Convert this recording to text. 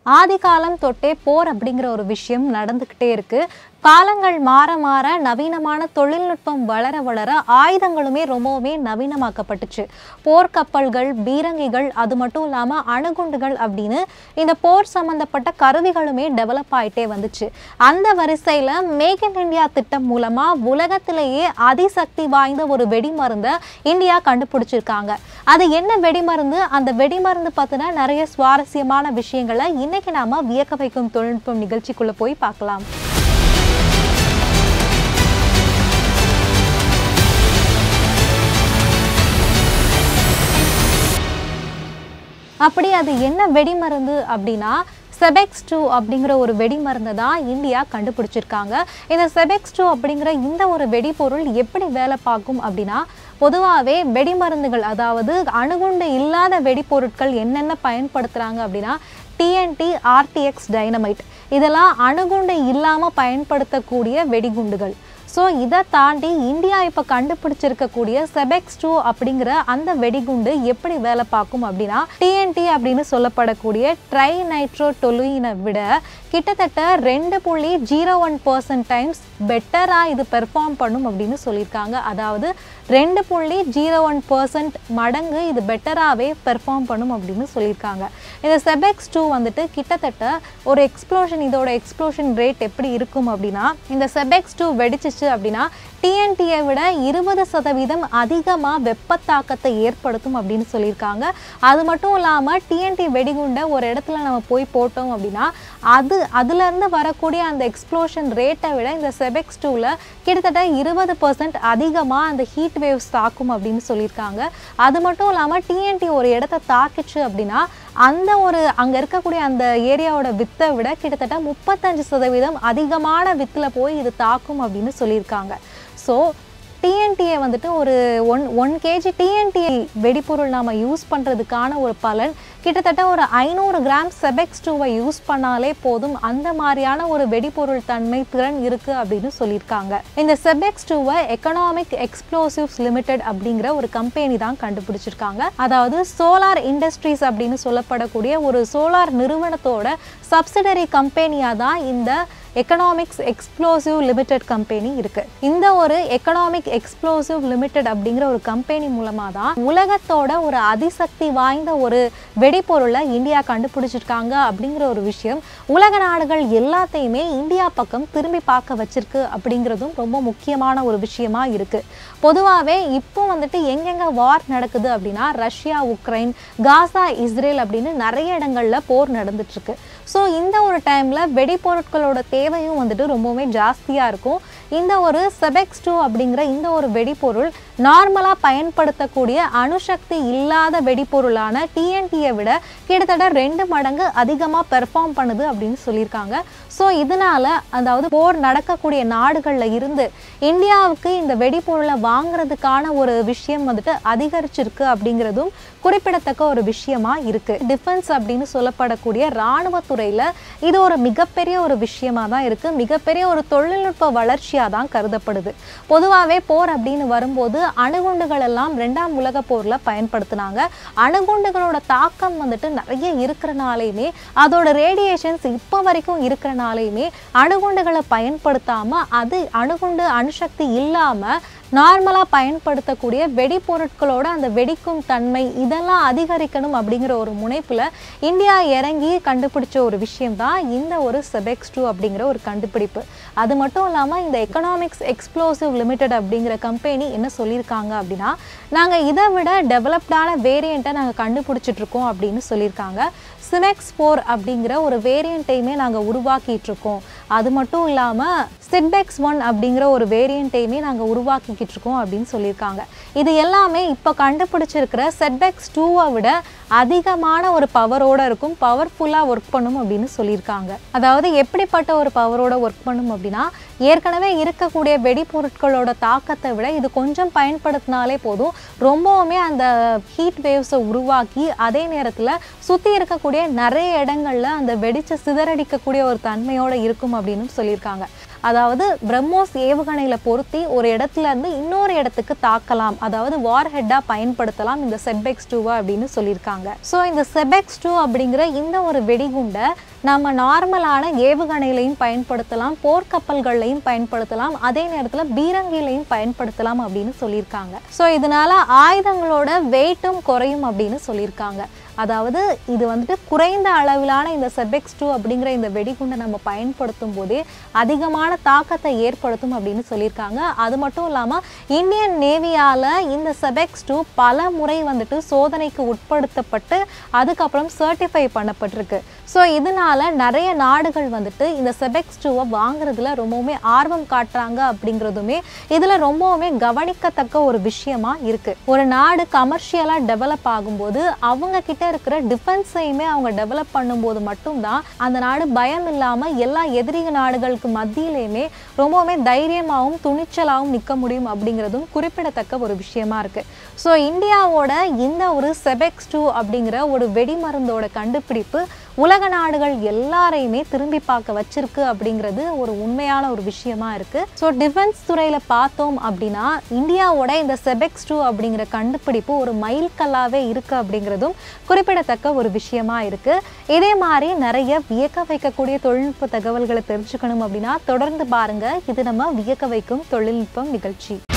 ஆதி காலம் தொட்டே போர் அப்படிங்கிற ஒரு விஷயம் நடந்துக்கிட்டே இருக்கு காலங்கள் மாற மாற நவீனமான தொழில்நுட்பம் வளர வளர ஆயுதங்களுமே ரொம்பவுமே நவீனமாக்கப்பட்டுச்சு போர்க்கப்பல்கள் பீரங்கிகள் அது மட்டும் இல்லாமல் அணுகுண்டுகள் அப்படின்னு இந்த போர் சம்பந்தப்பட்ட கருவிகளுமே டெவலப் ஆயிட்டே வந்துச்சு அந்த வரிசையில் மேக் இன் இந்தியா திட்டம் மூலமாக உலகத்திலேயே அதிசக்தி வாய்ந்த ஒரு வெடிமருந்தை இந்தியா கண்டுபிடிச்சிருக்காங்க அது என்ன வெடிமருந்து அந்த வெடிமருந்து பற்றின நிறைய சுவாரஸ்யமான விஷயங்களை இன்னைக்கு நாம வியக்க வைக்கும் தொழில்நுட்பம் நிகழ்ச்சிக்குள்ள போய் பார்க்கலாம் அப்படி அது என்ன வெடிமருந்து அப்படின்னா செபெக்ஸ் டூ அப்படிங்கிற ஒரு வெடிமருந்தை தான் இந்தியா கண்டுபிடிச்சிருக்காங்க இந்த செபெக்ஸ் டூ அப்படிங்கிற இந்த ஒரு வெடிபொருள் எப்படி வேலை பார்க்கும் அப்படின்னா பொதுவாகவே வெடிமருந்துகள் அதாவது அணுகுண்டு இல்லாத வெடிப்பொருட்கள் என்னென்ன பயன்படுத்துகிறாங்க அப்படின்னா டிஎன்டி ஆர்டிஎக்ஸ் டைனமைட் இதெல்லாம் அணுகுண்டு இல்லாமல் பயன்படுத்தக்கூடிய வெடிகுண்டுகள் ஸோ இதை தாண்டி இந்தியா இப்போ கண்டுபிடிச்சிருக்கக்கூடிய செபெக்ஸ் டூ அப்படிங்கிற அந்த வெடிகுண்டு எப்படி வேலை பார்க்கும் அப்படின்னா டிஎன்டி அப்படின்னு சொல்லப்படக்கூடிய ட்ரை நைட்ரோ டொலுயினை விட கிட்டத்தட்ட ரெண்டு புள்ளி ஜீரோ ஒன் பர்சன்ட் டைம்ஸ் பெட்டராக இது பெர்ஃபார்ம் பண்ணும் அப்படின்னு சொல்லியிருக்காங்க அதாவது ரெண்டு புள்ளி ஜீரோ ஒன் பர்சன்ட் மடங்கு இது பெட்டராகவே பெர்ஃபார்ம் பண்ணும் அப்படின்னு சொல்லியிருக்காங்க இந்த செபெக்ஸ் டூ வந்துட்டு கிட்டத்தட்ட ஒரு எக்ஸ்ப்ளோஷன் இதோட எக்ஸ்ப்ளோஷன் ரேட் எப்படி இருக்கும் அப்படின்னா இந்த செபெக்ஸ் டூ வெடிச்சிச்சு அப்படின்னா டிஎன்டியை விட இருபது சதவீதம் அதிகமாக வெப்பத்தாக்கத்தை ஏற்படுத்தும் அப்படின்னு சொல்லியிருக்காங்க அது மட்டும் இல்லாமல் டிஎன்டி வெடிகுண்டை ஒரு இடத்துல நம்ம போய் போட்டோம் அப்படின்னா அது அதுலேருந்து வரக்கூடிய அந்த எக்ஸ்ப்ளோஷன் ரேட்டை விட இந்த செபெக்ஸ் டூவில் கிட்டத்தட்ட இருபது பர்சன்ட் அதிகமாக அந்த ஹீட் வேவ்ஸ் தாக்கும் அப்படின்னு சொல்லியிருக்காங்க அது மட்டும் இல்லாமல் டிஎன்டி ஒரு இடத்த தாக்கிச்சு அப்படின்னா அந்த ஒரு அங்கே இருக்கக்கூடிய அந்த ஏரியாவோட வித்தை விட கிட்டத்தட்ட முப்பத்தஞ்சு சதவீதம் அதிகமான வித்தில் போய் இது தாக்கும் அப்படின்னு சொல்லியிருக்காங்க ஸோ டிஎன்டியை வந்துட்டு ஒரு ஒன் ஒன் கேஜி டிஎன்டிஐ வெடிப்பொருள் நாம் யூஸ் பண்ணுறதுக்கான ஒரு பலன் கிட்டத்தட்ட ஒரு ஐநூறு கிராம் செபெக்ஸ் டூவை யூஸ் பண்ணாலே போதும் அந்த மாதிரியான ஒரு வெடிப்பொருள் தன்மை திறன் இருக்குது அப்படின்னு சொல்லியிருக்காங்க இந்த செபெக்ஸ் டூவை எக்கனாமிக் எக்ஸ்ப்ளோசிவ்ஸ் லிமிடெட் அப்படிங்கிற ஒரு கம்பெனி தான் கண்டுபிடிச்சிருக்காங்க அதாவது சோலார் இண்டஸ்ட்ரீஸ் அப்படின்னு சொல்லப்படக்கூடிய ஒரு சோலார் நிறுவனத்தோட சப்சிடரி கம்பெனியாக தான் இந்த எக்கனாமிக்ஸ் எக்ஸ்ப்ளோசிவ் லிமிடெட் கம்பெனி இருக்கு இந்த ஒரு எக்கனாமிக் எக்ஸ்ப்ளோசிவ் லிமிடெட் அப்படிங்கிற ஒரு கம்பெனி மூலமாக தான் உலகத்தோட ஒரு அதிசக்தி வாய்ந்த ஒரு வெடிப்பொருளை இந்தியா கண்டுபிடிச்சிருக்காங்க அப்படிங்கிற ஒரு விஷயம் உலக நாடுகள் எல்லாத்தையுமே இந்தியா பக்கம் திரும்பி பார்க்க வச்சிருக்கு அப்படிங்கிறதும் ரொம்ப முக்கியமான ஒரு விஷயமா இருக்கு பொதுவாகவே இப்போ வந்துட்டு எங்கெங்க வார் நடக்குது அப்படின்னா ரஷ்யா உக்ரைன் காசா இஸ்ரேல் அப்படின்னு நிறைய இடங்கள்ல போர் நடந்துட்டு இருக்கு ஸோ இந்த ஒரு டைம்ல வெடிப்பொருட்களோட தேவையும் வந்துட்டு ரொம்பவுமே ஜாஸ்தியாக இருக்கும் இந்த ஒரு செபெக்ஸ் டூ அப்படிங்கிற இந்த ஒரு வெடிப்பொருள் நார்மலாக பயன்படுத்தக்கூடிய அணுசக்தி இல்லாத வெடிப்பொருளான டிஎன்டியை விட கிட்டத்தட்ட ரெண்டு மடங்கு அதிகமாக பெர்ஃபார்ம் பண்ணுது அப்படின்னு சொல்லியிருக்காங்க ஸோ இதனால அதாவது போர் நடக்கக்கூடிய நாடுகளில் இருந்து இந்தியாவுக்கு இந்த வெடிப்பொருளை வாங்குறதுக்கான ஒரு விஷயம் வந்துட்டு அதிகரிச்சிருக்கு அப்படிங்கிறதும் குறிப்பிடத்தக்க ஒரு விஷயமா இருக்கு டிஃபென்ஸ் அப்படின்னு சொல்லப்படக்கூடிய இராணுவத்துறையில் இது ஒரு மிகப்பெரிய ஒரு விஷயமா தான் இருக்கு மிகப்பெரிய ஒரு தொழில்நுட்ப வளர்ச்சியாக தான் கருதப்படுது பொதுவாகவே போர் அப்படின்னு வரும்போது அணுகுண்டுகள் எல்லாம் ரெண்டாம் உலக போரில் பயன்படுத்தினாங்க அணுகுண்டுகளோட தாக்கம் வந்துட்டு நிறைய இருக்கிறனாலையுமே அதோட ரேடியேஷன்ஸ் இப்போ வரைக்கும் இருக்கிறனாலையுமே அணுகுண்டுகளை பயன்படுத்தாமல் அது அணுகுண்டு அணுசக்தி இல்லாமல் நார்மலாக பயன்படுத்தக்கூடிய வெடிப்பொருட்களோட அந்த வெடிக்கும் தன்மை இதெல்லாம் அதிகரிக்கணும் அப்படிங்கிற ஒரு முனைப்பில் இந்தியா இறங்கி கண்டுபிடிச்ச ஒரு விஷயம் தான் இந்த ஒரு செபெக்ஸ் டூ அப்படிங்கிற ஒரு கண்டுபிடிப்பு அது மட்டும் இல்லாமல் இந்த எக்கனாமிக்ஸ் எக்ஸ்ப்ளோசிவ் லிமிடெட் அப்படிங்கிற கம்பெனி என்ன சொல்லியிருக்காங்க அப்படின்னா நாங்கள் இதை விட டெவலப்டான வேரியண்ட்டை நாங்கள் கண்டுபிடிச்சிட்ருக்கோம் அப்படின்னு சொல்லியிருக்காங்க சிமெக்ஸ் ஃபோர் அப்படிங்கிற ஒரு வேரியண்ட்டையுமே நாங்கள் உருவாக்கிட்டு இருக்கோம் அது மட்டும் இல்லாமல் சிட்பெக்ஸ் ஒன் அப்படிங்கிற ஒரு வேரியண்ட்டையுமே நாங்கள் உருவாக்கிக்கிட்டு இருக்கோம் அப்படின்னு சொல்லியிருக்காங்க இது எல்லாமே இப்போ கண்டுபிடிச்சிருக்கிற செட்பெக்ஸ் டூவை விட அதிகமான ஒரு பவரோட இருக்கும் பவர்ஃபுல்லாக ஒர்க் பண்ணும் அப்படின்னு சொல்லியிருக்காங்க அதாவது எப்படிப்பட்ட ஒரு பவரோட ஒர்க் பண்ணும் அப்படின்னா ஏற்கனவே இருக்கக்கூடிய வெடிப்பொருட்களோட தாக்கத்தை விட இது கொஞ்சம் பயன்படுத்தினாலே போதும் ரொம்பவுமே அந்த ஹீட் வேவ்ஸை உருவாக்கி அதே நேரத்தில் சுற்றி இருக்கக்கூடிய நிறைய இடங்கள்ல அந்த வெடிச்சு சிதறடிக்கக்கூடிய ஒரு தன்மையோட இருக்கும் அப்படின்னு சொல்லியிருக்காங்க அதாவது பிரம்மோஸ் ஏவுகணையில பொருத்தி ஒரு இடத்துல இருந்து இன்னொரு இடத்துக்கு தாக்கலாம் அதாவது வார் ஹெட்டா பயன்படுத்தலாம் இந்த செபெக்ஸ் டூவை அப்படின்னு சொல்லியிருக்காங்க ஸோ இந்த செபெக்ஸ் டூ அப்படிங்கிற இந்த ஒரு வெடிகுண்டை நம்ம நார்மலான ஏவுகணைகளையும் பயன்படுத்தலாம் போர்க்கப்பல்கள்லையும் பயன்படுத்தலாம் அதே நேரத்தில் பீரங்கிலையும் பயன்படுத்தலாம் அப்படின்னு சொல்லியிருக்காங்க ஸோ இதனால ஆயுதங்களோட வெயிட்டும் குறையும் அப்படின்னு சொல்லியிருக்காங்க அதாவது இது வந்துட்டு குறைந்த அளவிலான இந்த செபெக்ஸ் டூ அப்படிங்கிற இந்த வெடிகுண்டை நம்ம பயன்படுத்தும் போதே அதிகமான தாக்கத்தை ஏற்படுத்தும் அப்படின்னு சொல்லியிருக்காங்க அது மட்டும் இல்லாமல் இந்தியன் நேவியால் இந்த செபெக்ஸ் டூ பல முறை வந்துட்டு சோதனைக்கு உட்படுத்தப்பட்டு அதுக்கப்புறம் சர்டிஃபை பண்ணப்பட்டிருக்கு ஸோ இதனால நிறைய நாடுகள் வந்துட்டு இந்த செபெக்ஸ் டூவை வாங்குறதுல ரொம்பவுமே ஆர்வம் காட்டுறாங்க அப்படிங்கிறதுமே இதில் ரொம்பவுமே கவனிக்கத்தக்க ஒரு விஷயமா இருக்கு ஒரு நாடு கமர்ஷியலாக டெவலப் ஆகும்போது அவங்க கிட்ட இருக்கிற டிஃபென்ஸையுமே அவங்க டெவலப் பண்ணும்போது மட்டும்தான் அந்த நாடு பயம் இல்லாமல் எல்லா எதிரிய நாடுகளுக்கு மத்தியிலையுமே ரொம்பவுமே தைரியமாகவும் துணிச்சலாகவும் நிற்க முடியும் அப்படிங்கிறதும் குறிப்பிடத்தக்க ஒரு விஷயமா இருக்கு ஸோ இந்தியாவோட இந்த ஒரு செபெக்ஸ் டூ அப்படிங்கிற ஒரு வெடிமருந்தோட கண்டுபிடிப்பு உலக நாடுகள் எல்லாரையுமே திரும்பி பார்க்க வச்சிருக்கு அப்படிங்கிறது ஒரு உண்மையான ஒரு விஷயமா இருக்கு ஸோ டிஃபென்ஸ் துறையில பார்த்தோம் அப்படின்னா இந்தியாவோட இந்த செபெக்ஸ் டூ அப்படிங்கிற கண்டுபிடிப்பு ஒரு மைல்கல்லாவே இருக்கு அப்படிங்கிறதும் குறிப்பிடத்தக்க ஒரு விஷயமா இருக்கு இதே மாதிரி நிறைய வியக்க வைக்கக்கூடிய தொழில்நுட்ப தகவல்களை தெரிஞ்சுக்கணும் அப்படின்னா தொடர்ந்து பாருங்க இது நம்ம வியக்க வைக்கும் தொழில்நுட்பம் நிகழ்ச்சி